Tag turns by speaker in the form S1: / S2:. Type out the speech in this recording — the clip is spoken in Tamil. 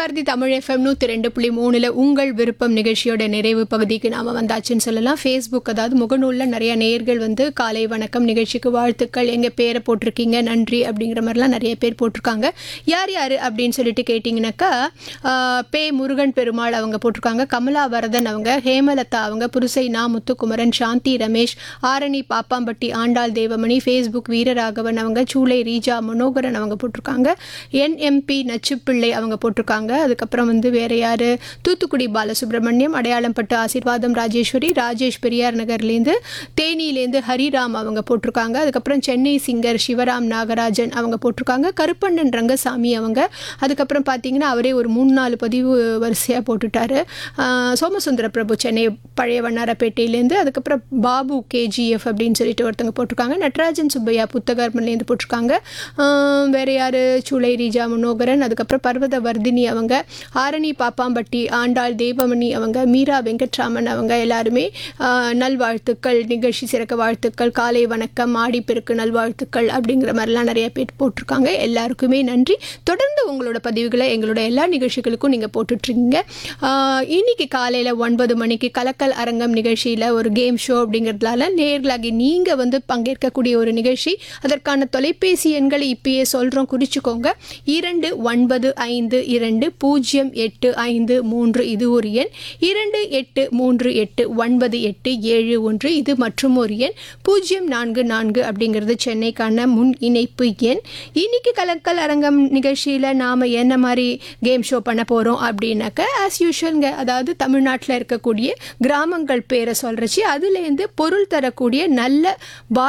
S1: பாரதி தமிழ் எஃப்எம் நூற்றி ரெண்டு புள்ளி மூணில் உங்கள் விருப்பம் நிகழ்ச்சியோட நிறைவு பகுதிக்கு நாம் வந்தாச்சுன்னு சொல்லலாம் ஃபேஸ்புக் அதாவது முகநூலில் நிறைய நேயர்கள் வந்து காலை வணக்கம் நிகழ்ச்சிக்கு வாழ்த்துக்கள் எங்கள் பேரை போட்டிருக்கீங்க நன்றி அப்படிங்கிற மாதிரிலாம் நிறைய பேர் போட்டிருக்காங்க யார் யார் அப்படின்னு சொல்லிட்டு கேட்டிங்கனாக்கா ஆஹ், பே முருகன் பெருமாள் அவங்க போட்டிருக்காங்க கமலா வரதன் அவங்க ஹேமலதா அவங்க புருசை நா முத்துக்குமரன் சாந்தி ரமேஷ் ஆரணி பாப்பாம்பட்டி ஆண்டாள் தேவமணி ஃபேஸ்புக் வீரராகவன் அவங்க சூளை ரீஜா மனோகரன் அவங்க போட்டிருக்காங்க என்எம்பி நச்சுப்பிள்ளை அவங்க போட்டிருக்காங்க அதுக்கப்புறம் வந்து வேற யாரு தூத்துக்குடி பாலசுப்ரமணியம் அடையாளம்பட்டு ஆசீர்வாதம் ராஜேஸ்வரி ராஜேஷ் பெரியார் நகர்லேருந்து தேனியிலேருந்து ஹரிராம் அவங்க போட்டிருக்காங்க அதுக்கப்புறம் சென்னை சிங்கர் சிவராம் நாகராஜன் அவங்க போட்டிருக்காங்க கருப்பண்ணன் ரங்கசாமி அவங்க அதுக்கப்புறம் பார்த்தீங்கன்னா அவரே ஒரு மூணு நாலு பதிவு வரிசையாக போட்டுட்டாரு ஆஹ் சோமசுந்தர பிரபு சென்னை பழைய வண்ணாரப்பேட்டையிலேருந்து அதுக்கப்புறம் பாபு கேஜிஎஃப் அப்படின்னு சொல்லிட்டு ஒருத்தங்க போட்டிருக்காங்க நட்ராஜன் சுப்பையா புத்தகர்மன்லேருந்து போட்டிருக்காங்க ஆஹ் வேற யார் சூளை ரீஜா மனோகரன் அதுக்கப்புறம் பர்வத வர்தினி அவங்க ஆரணி பாப்பாம்பட்டி ஆண்டாள் தேவமணி அவங்க மீரா வெங்கட்ராமன் அவங்க எல்லாருமே ஆஹ் நல்வாழ்த்துக்கள் நிகழ்ச்சி சிறக்க வாழ்த்துக்கள் காலை வணக்கம் ஆடிப்பெருக்கு நல்வாழ்த்துக்கள் அப்படிங்கிற மாதிரிலாம் நிறைய பேர் போட்டிருக்காங்க எல்லாருக்குமே நன்றி தொடர்ந்து உங்களோட பதிவுகளை எங்களோட எல்லா நிகழ்ச்சிகளுக்கும் நீங்கள் போட்டுட்ருக்கீங்க ஆஹ் இன்னைக்கு காலையில் ஒன்பது மணிக்கு கலக்கல் அரங்கம் நிகழ்ச்சியில் ஒரு கேம் ஷோ அப்படிங்கிறதுனால நேர்களாகி நீங்கள் வந்து பங்கேற்கக்கூடிய ஒரு நிகழ்ச்சி அதற்கான தொலைபேசி எண்களை இப்பயே சொல்கிறோம் குறிச்சிக்கோங்க இரண்டு ஒன்பது ஐந்து இரண்டு பூஜ்ஜியம் எட்டு ஐந்து மூன்று இது ஒரு எண் இரண்டு எட்டு மூன்று எட்டு ஒன்பது எட்டு ஏழு ஒன்று இது மற்றும் ஒரு எண் பூஜ்ஜியம் நான்கு நான்கு அப்படிங்கிறது சென்னைக்கான முன் இணைப்பு எண் இன்னைக்கு கலக்கல் அரங்கம் நிகழ்ச்சியில் நாம் என்ன மாதிரி கேம் ஷோ பண்ண போகிறோம் அப்படின்னாக்க ஆஸ் யூஷுவல்ங்க அதாவது தமிழ்நாட்டில் இருக்கக்கூடிய கிராமங்கள் பேரை சொல்கிறச்சி அதுலேருந்து பொருள் தரக்கூடிய நல்ல